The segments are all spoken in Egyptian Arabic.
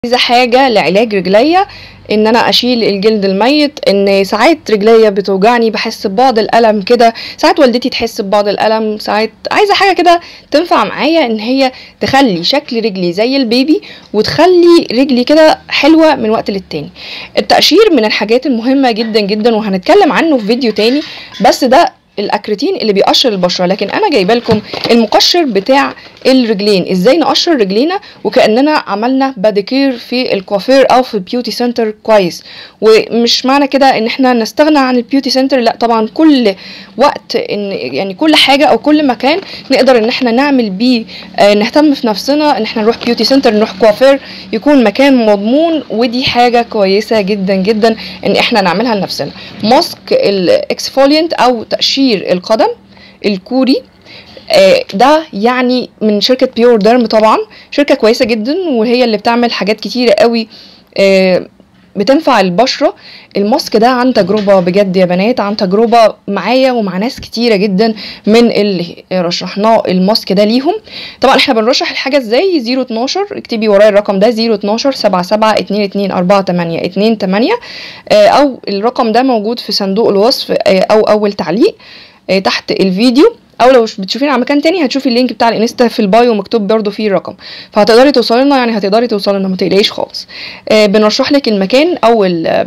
عايزه حاجه لعلاج رجليا ان انا اشيل الجلد الميت ان ساعات رجليا بتوجعني بحس ببعض الالم كده ساعات والدتي تحس ببعض الالم ساعات عايزه حاجه كده تنفع معايا ان هي تخلي شكل رجلي زي البيبي وتخلي رجلي كده حلوه من وقت للتاني التقشير من الحاجات المهمه جدا جدا وهنتكلم عنه في فيديو تاني بس ده الاكريتين اللي بيقشر البشره لكن انا جايبه لكم المقشر بتاع الرجلين ازاي نقشر رجلينا وكاننا عملنا باديكير في الكوافير او في بيوتي سنتر كويس ومش معنى كده ان احنا نستغنى عن البيوتي سنتر لا طبعا كل وقت ان يعني كل حاجه او كل مكان نقدر ان احنا نعمل بيه آه نهتم في نفسنا ان احنا نروح بيوتي سنتر نروح كوافير يكون مكان مضمون ودي حاجه كويسه جدا جدا ان احنا نعملها لنفسنا ماسك الاكسفولينت او تقشير القدم الكوري آه، ده يعني من شركة بيور ديرم طبعا شركة كويسة جدا وهي اللي بتعمل حاجات كتيرة قوي آه، بتنفع البشرة الماسك ده عن تجربة بجد يا بنات عن تجربة معايا ومع ناس كتيرة جدا من اللي رشحناه الماسك ده ليهم طبعا احنا بنرشح الحاجة ازاي 012 اكتبي ورايا الرقم ده 012 77 22 48 28 آه، او الرقم ده موجود في صندوق الوصف آه، او اول تعليق آه، تحت الفيديو او لو مش بتشوفينا على مكان تاني هتشوفي اللينك بتاع الانستا في البايو مكتوب برضو فيه الرقم فهتقدري توصلي لنا يعني هتقدري توصلي لنا ما تقلقيش خالص آه بنرشح لك المكان او ال-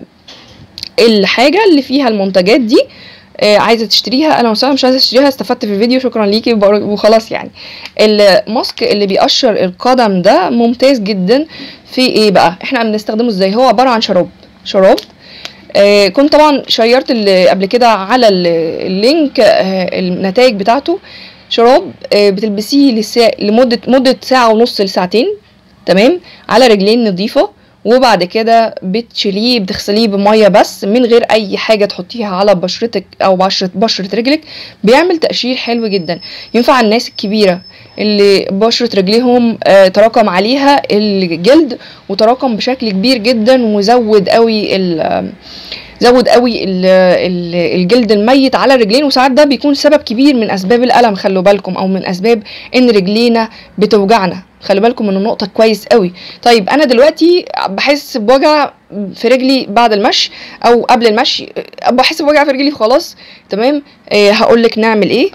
الحاجه اللي فيها المنتجات دي آه عايزه تشتريها انا مثلا مش عايزه اشتريها استفدت في الفيديو شكرا ليكي وبر- وخلاص يعني الماسك اللي بيقشر القدم ده ممتاز جدا في ايه بقى احنا بنستخدمه ازاي هو عباره عن شراب شراب آه كنت طبعا شيرت ال- قبل كده على ال- اللينك آه النتائج بتاعته شراب آه بتلبسيه لسا... لمدة مدة ساعة ونص لساعتين تمام على رجلين نظيفة وبعد كده بتشيليه بتغسليه بمية بس من غير أي حاجة تحطيها على بشرتك أو بشرة بشرة رجلك بيعمل تقشير حلو جدا ينفع الناس الكبيرة اللي بشرة رجليهم آه، تراكم عليها الجلد وتراكم بشكل كبير جدا وزود قوي ال- زود قوي ال- ال- الجلد الميت على الرجلين وساعات ده بيكون سبب كبير من اسباب الالم خلوا بالكم او من اسباب ان رجلينا بتوجعنا خلوا بالكم من النقطة كويس قوي طيب انا دلوقتي بحس بوجع في رجلي بعد المشي او قبل المشي بحس بوجع في رجلي خلاص تمام آه هقول لك نعمل ايه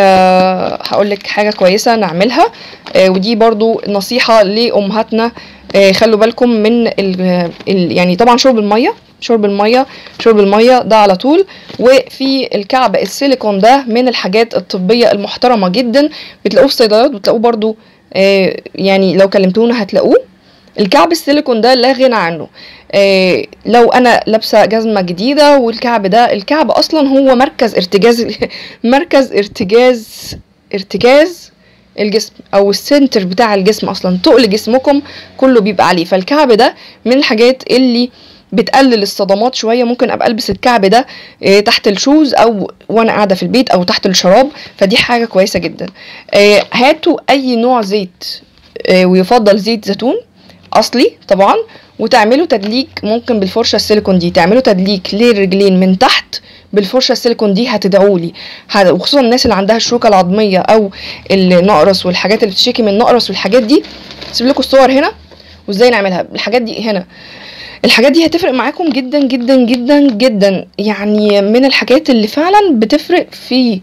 آه هقول لك حاجة كويسة نعملها آه ودي برضو نصيحة لأمهاتنا آه خلوا بالكم من ال ال يعني طبعا شرب المية شرب المية شرب المية ده على طول وفي الكعب السيليكون ده من الحاجات الطبية المحترمة جدا بتلاقوه في الصيدليات بتلاقوه برضو آه يعني لو كلمتونا هتلاقوه الكعب السيليكون ده لا غنى عنه آه لو انا لابسه جزمه جديده والكعب ده الكعب اصلا هو مركز ارتجاز مركز ارتجاز ارتكاز الجسم او السنتر بتاع الجسم اصلا تقل جسمكم كله بيبقى عليه فالكعب ده من الحاجات اللي بتقلل الصدمات شويه ممكن ابقى البس الكعب ده آه، تحت الشوز او وانا قاعده في البيت او تحت الشراب فدي حاجه كويسه جدا آه، هاتوا اي نوع زيت آه، ويفضل زيت زيتون اصلي طبعا وتعملوا تدليك ممكن بالفرشه السيليكون دي تعملوا تدليك للرجلين من تحت بالفرشه السيليكون دي هتدعوا لي وخصوصا الناس اللي عندها الشوكه العظميه او النقرس والحاجات اللي بتشتكي من النقرس والحاجات دي سيب لكم الصور هنا وازاي نعملها الحاجات دي هنا الحاجات دي هتفرق معاكم جدا جدا جدا جدا يعني من الحاجات اللي فعلا بتفرق في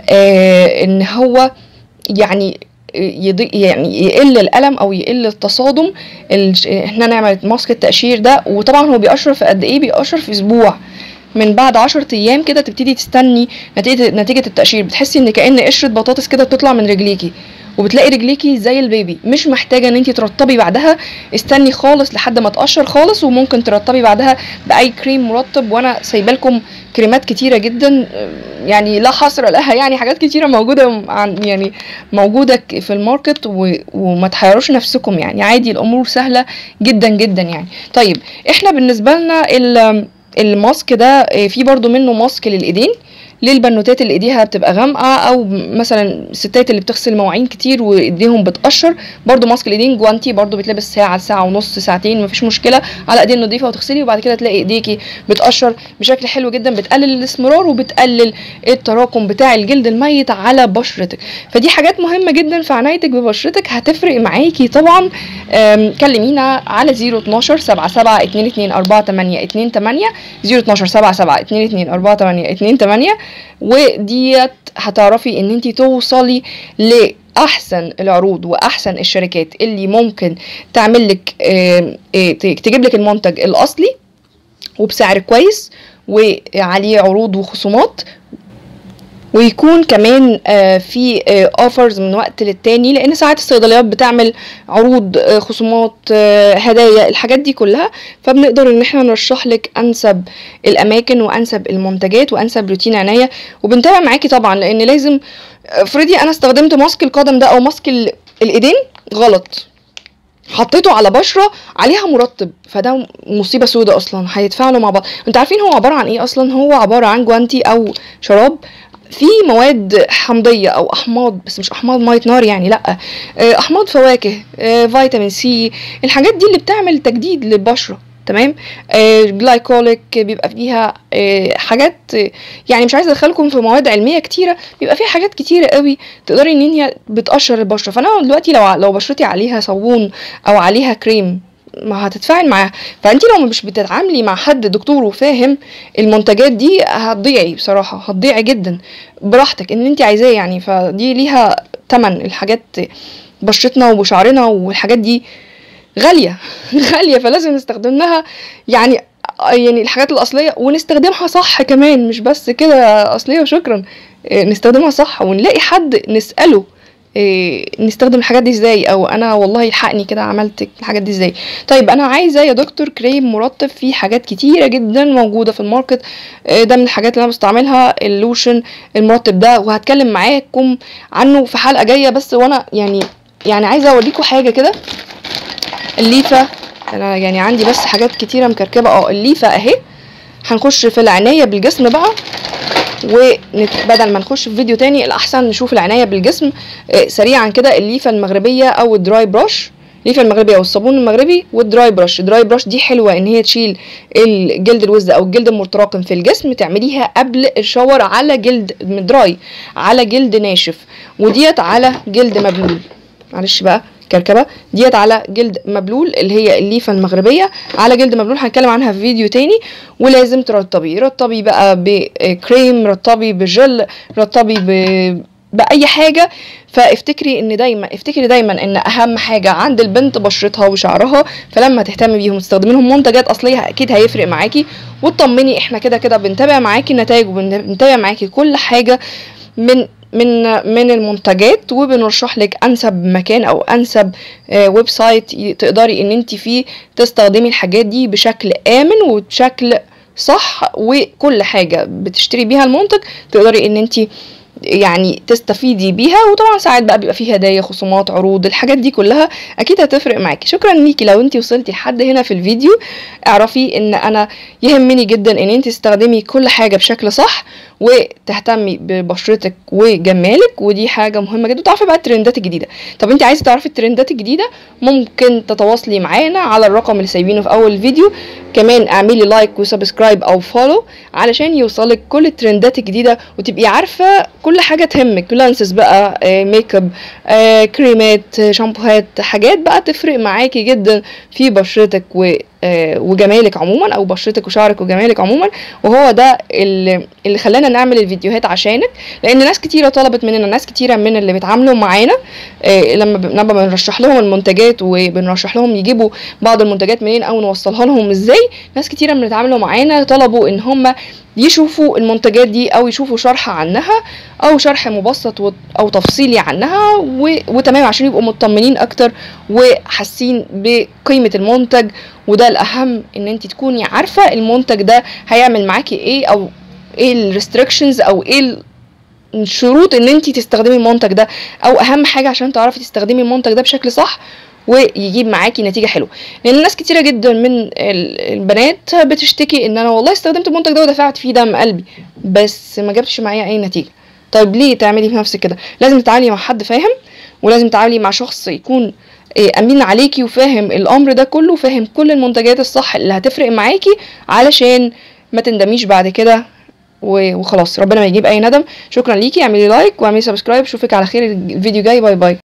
آه ان هو يعني يضي يعني يقل الالم او يقل التصادم ال- احنا نعمل ماسك التقشير ده وطبعا هو بيقشر في قد ايه بيقشر في اسبوع من بعد عشرة ايام كده تبتدي تستني نتيجة نتيجة التقشير بتحسي ان كأن قشرة بطاطس كده بتطلع من رجليكي وبتلاقي رجليكي زي البيبي مش محتاجة ان انتي ترطبي بعدها استني خالص لحد ما تقشر خالص وممكن ترطبي بعدها باي كريم مرطب وانا سايبه لكم كريمات كتيرة جدا يعني لا حصر لها يعني حاجات كتيرة موجودة عن يعني موجودة ك- في الماركت و... وما تحيروش نفسكم يعني عادي الامور سهلة جدا جدا يعني طيب احنا بالنسبة لنا ال... الماسك ده آه، في برضو منه ماسك للايدين للبنوتات اللي ايديها بتبقى غامقه او مثلا الستات اللي بتغسل مواعين كتير وايديهم بتقشر برضو ماسك الايدين جوانتي برضو بيتلبس ساعه ساعه ونص ساعتين مفيش مشكله على ايدين نظيفه وتغسلي وبعد كده تلاقي ايديكي بتقشر بشكل حلو جدا بتقلل الاسمرار وبتقلل التراكم بتاع الجلد الميت على بشرتك فدي حاجات مهمه جدا في عنايتك ببشرتك هتفرق معاكي طبعا آم، كلمينا على 012 77 22 48 28 012 77 22 48 28 وديت هتعرفي ان انت توصلي لاحسن العروض واحسن الشركات اللي ممكن تعمل لك آم، آه، تجيب لك المنتج الاصلي وبسعر كويس وعليه عروض وخصومات ويكون كمان آه، في اوفرز من وقت للتاني لان ساعات الصيدليات بتعمل عروض آه، خصومات آه، هدايا الحاجات دي كلها فبنقدر ان احنا نرشح لك انسب الاماكن وانسب المنتجات وانسب روتين عنايه وبنتابع معاكي طبعا لان لازم افرضي انا استخدمت ماسك القدم ده او ماسك ال- الايدين غلط حطيته على بشره عليها مرطب فده مصيبه سودة اصلا هيتفاعلوا مع بعض انتوا عارفين هو عباره عن ايه اصلا هو عباره عن جوانتي او شراب في مواد حمضيه او احماض بس مش احماض ميه نار يعني لا آه، احماض فواكه آه، فيتامين سي الحاجات دي اللي بتعمل تجديد للبشره تمام آه جلايكوليك بيبقى فيها آه حاجات آه، يعني مش عايزه ادخلكم في مواد علميه كتيره بيبقى فيها حاجات كتيره قوي تقدري ان هي بتقشر البشره فانا دلوقتي لو لو بشرتي عليها صابون او عليها كريم ما هتتفاعل معاها فانت لو مش بتتعاملي مع حد دكتور وفاهم المنتجات دي هتضيعي بصراحه هتضيعي جدا براحتك ان انت عايزاه يعني فدي ليها تمن الحاجات بشرتنا وشعرنا والحاجات دي غاليه غاليه فلازم نستخدمها يعني يعني الحاجات الاصليه ونستخدمها صح كمان مش بس كده اصليه وشكرا إيه، نستخدمها صح ونلاقي حد نساله إيه نستخدم الحاجات دي ازاي او انا والله الحقني كده عملت الحاجات دي ازاي طيب انا عايزه يا دكتور كريم مرطب فيه حاجات كتيره جدا موجوده في الماركت إيه ده من الحاجات اللي انا بستعملها اللوشن المرطب ده وهتكلم معاكم عنه في حلقه جايه بس وانا يعني يعني عايزه اوريكم حاجه كده الليفه انا يعني عندي بس حاجات كتيره مكركبه اه الليفه اهي هنخش في العنايه بالجسم بقى وبدل ما نخش في فيديو تاني الاحسن نشوف العنايه بالجسم آه، سريعا كده الليفه المغربيه او الدراي براش الليفه المغربيه والصابون المغربي والدراي براش الدراي براش دي حلوه ان هي تشيل الجلد الوز او الجلد المتراكم في الجسم تعمليها قبل الشاور على جلد دراي على جلد ناشف وديت على جلد مبلول معلش بقى كركبه ديت على جلد مبلول اللي هي الليفه المغربيه على جلد مبلول هنتكلم عنها في فيديو تاني ولازم ترطبي رطبي بقى بكريم رطبي بجل رطبي ب باي حاجه فافتكري ان دايما افتكري دايما ان اهم حاجه عند البنت بشرتها وشعرها فلما تهتمي بيهم وتستخدمي لهم منتجات اصليه اكيد هيفرق معاكي وتطمني احنا كده كده بنتابع معاكي النتائج وبنتابع معاكي كل حاجه من من من المنتجات وبنرشح لك انسب مكان او انسب آه، ويب سايت ي- تقدري ان انت فيه تستخدمي الحاجات دي بشكل امن وبشكل صح وكل حاجه بتشتري بيها المنتج تقدري ان انت يعني تستفيدي بيها وطبعا ساعات بقى بيبقى فيه هدايا خصومات عروض الحاجات دي كلها اكيد هتفرق معاكي شكرا ليكي لو انت وصلتي لحد هنا في الفيديو اعرفي ان انا يهمني جدا ان انت تستخدمي كل حاجه بشكل صح وتهتمي ببشرتك وجمالك ودي حاجه مهمه جدا وتعرفي بقى الترندات الجديده طب انت عايزه تعرفي الترندات الجديده ممكن تتواصلي معانا على الرقم اللي سايبينه في اول الفيديو كمان اعملي لايك وسبسكرايب او فولو علشان يوصلك كل الترندات الجديده وتبقي عارفه كل حاجه تهمك لانسز بقى آه، ميك اب آه، كريمات آه، شامبوهات حاجات بقى تفرق معاكي جدا في بشرتك و آه، وجمالك عموما او بشرتك وشعرك وجمالك عموما وهو ده اللي, اللي خلانا نعمل الفيديوهات عشانك لان ناس كتيره طلبت مننا ناس كتيره من اللي بيتعاملوا معانا آه، لما ب- لما بنرشح لهم المنتجات وبنرشح لهم يجيبوا بعض المنتجات منين او نوصلها لهم ازاي ناس كتيره من اللي اتعاملوا معانا طلبوا ان هم يشوفوا المنتجات دي او يشوفوا شرح عنها او شرح مبسط و- او تفصيلي عنها و... وتمام عشان يبقوا مطمنين اكتر وحاسين بقيمه المنتج وده الاهم ان انت تكوني عارفه المنتج ده هيعمل معاكي ايه او ايه الريستريكشنز او ايه ال- الشروط ان انت تستخدمي المنتج ده او اهم حاجه عشان تعرفي تستخدمي المنتج ده بشكل صح ويجيب معاكي نتيجه حلوه لان ناس كتيره جدا من ال- البنات بتشتكي ان انا والله استخدمت المنتج ده ودفعت فيه دم قلبي بس ما جابش معايا اي نتيجه طيب ليه تعملي في نفسك كده لازم تتعاملي مع حد فاهم ولازم تتعاملي مع شخص يكون إيه، امين عليكي وفاهم الامر ده كله وفاهم كل المنتجات الصح اللي هتفرق معاكي علشان ما تندميش بعد كده و- وخلاص ربنا ما يجيب اي ندم شكرا ليكي اعملي لايك واعملي سبسكرايب اشوفك على خير الفيديو جاي باي باي